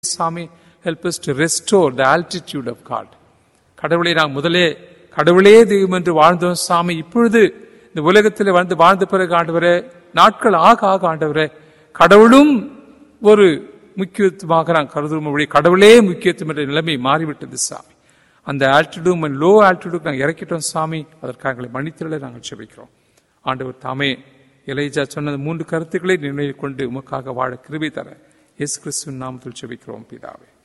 சாமி help us to restore the altitude of God கடவுளை நான் முதலே கடவுளே தெய்வம் என்று வாழ்ந்தோம் சாமி இப்பொழுது இந்த உலகத்தில் வந்து வாழ்ந்த பிறகு ஆண்டவரே நாட்கள் ஆக ஆக ஆண்டவரே கடவுளும் ஒரு முக்கியத்துவமாக நான் கருதும் கடவுளே முக்கியத்துவம் என்ற நிலைமை மாறிவிட்டது சாமி அந்த ஆல்டிடியூம் லோ ஆல்டிடியூட் நாங்கள் இறக்கிட்டோம் சாமி அதற்காக எங்களை மன்னித்திரளை நாங்கள் செபிக்கிறோம் ஆண்டவர் தாமே இளைஜா சொன்னது மூன்று கருத்துக்களை நினைவு கொண்டு உமக்காக வாழ கிருபை தர இயேசு கிறிஸ்துவின் நாமத்தில் செபிக்கிறோம் பிதாவே